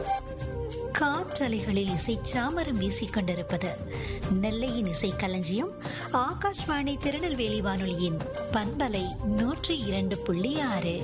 காற்றலைகளில் இசை சாமரம் வீசிக் கொண்டிருப்பது நெல்லையின் இசை களஞ்சியம் ஆகாஷ்வாணி திருநெல்வேலி வானொலியின் பண்பலை நூற்றி இரண்டு புள்ளி ஆறு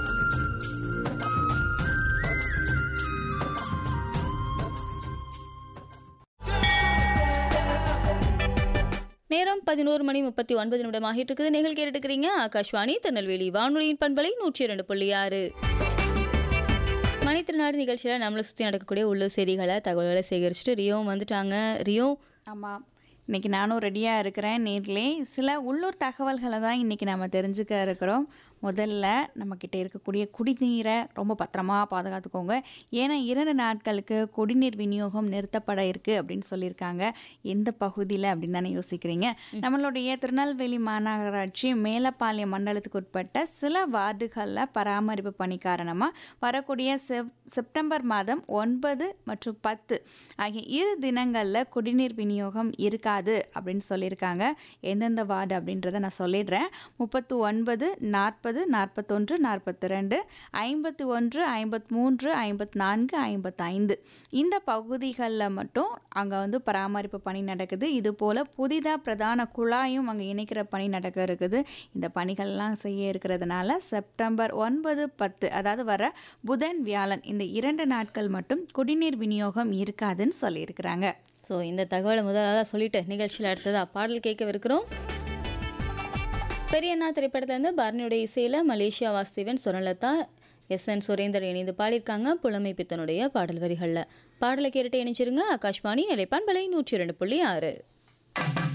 நேரம் பதினோரு மணி முப்பத்தி ஒன்பது நிமிடமாகிட்டு இருக்குது நீங்கள் கேட்டுக்கிறீங்க ஆகாஷ்வாணி திருநெல்வேலி வானொலியின் பண்பலை நூற்றி இரண்டு புள்ளி ஆறு மணித்திருநாடு நிகழ்ச்சியில் நம்மளை சுற்றி நடக்கக்கூடிய உள்ளூர் செய்திகளை தகவல்களை சேகரிச்சுட்டு ரியோ வந்துட்டாங்க ரியோ ஆமாம் இன்னைக்கு நானும் ரெடியாக இருக்கிறேன் நேர்லே சில உள்ளூர் தகவல்களை தான் இன்றைக்கி நம்ம தெரிஞ்சுக்க இருக்கிறோம் முதல்ல நம்மக்கிட்ட இருக்கக்கூடிய குடிநீரை ரொம்ப பத்திரமா பாதுகாத்துக்கோங்க ஏன்னா இரண்டு நாட்களுக்கு குடிநீர் விநியோகம் நிறுத்தப்பட இருக்குது அப்படின்னு சொல்லியிருக்காங்க எந்த பகுதியில் அப்படின்னு தானே யோசிக்கிறீங்க நம்மளுடைய திருநெல்வேலி மாநகராட்சி மேலப்பாளையம் மண்டலத்துக்கு உட்பட்ட சில வார்டுகளில் பராமரிப்பு பணி காரணமாக வரக்கூடிய செப் செப்டம்பர் மாதம் ஒன்பது மற்றும் பத்து ஆகிய இரு தினங்களில் குடிநீர் விநியோகம் இருக்காது அப்படின்னு சொல்லியிருக்காங்க எந்தெந்த வார்டு அப்படின்றத நான் சொல்லிடுறேன் முப்பத்து ஒன்பது நாற்பது நாற்பத்தொன்று நாற்பத்தி ரெண்டு ஐம்பத்தி ஒன்று ஐம்பத்தி மூன்று ஐம்பத்தி நான்கு ஐம்பத்தைந்து இந்த பகுதிகளில் மட்டும் அங்கே வந்து பராமரிப்பு பணி நடக்குது இது போல் புதிதாக பிரதான குழாயும் அங்கே இணைக்கிற பணி நடக்க இருக்குது இந்த பணிகள்லாம் செய்ய இருக்கிறதுனால செப்டம்பர் ஒன்பது பத்து அதாவது வர புதன் வியாழன் இந்த இரண்டு நாட்கள் மட்டும் குடிநீர் விநியோகம் இருக்காதுன்னு சொல்லியிருக்கிறாங்க ஸோ இந்த தகவலை முதலாக சொல்லிட்டு நிகழ்ச்சியில் அடுத்ததா பாடல் கேட்கவிருக்கிறோம் பெரியண்ணா திரைப்படத்துலேருந்து பரணியுடைய இசையில் Malaysia Vasudevan Swarnalatha S N Surendar இணைந்து பாடியிருக்காங்க புலமை பித்தனுடைய பாடல் வரிகளில் பாடலை கேட்டுட்டு இணைச்சிருங்க ஆகாஷ்வாணி நிலைப்பான் பலை நூற்றி இரண்டு புள்ளி ஆறு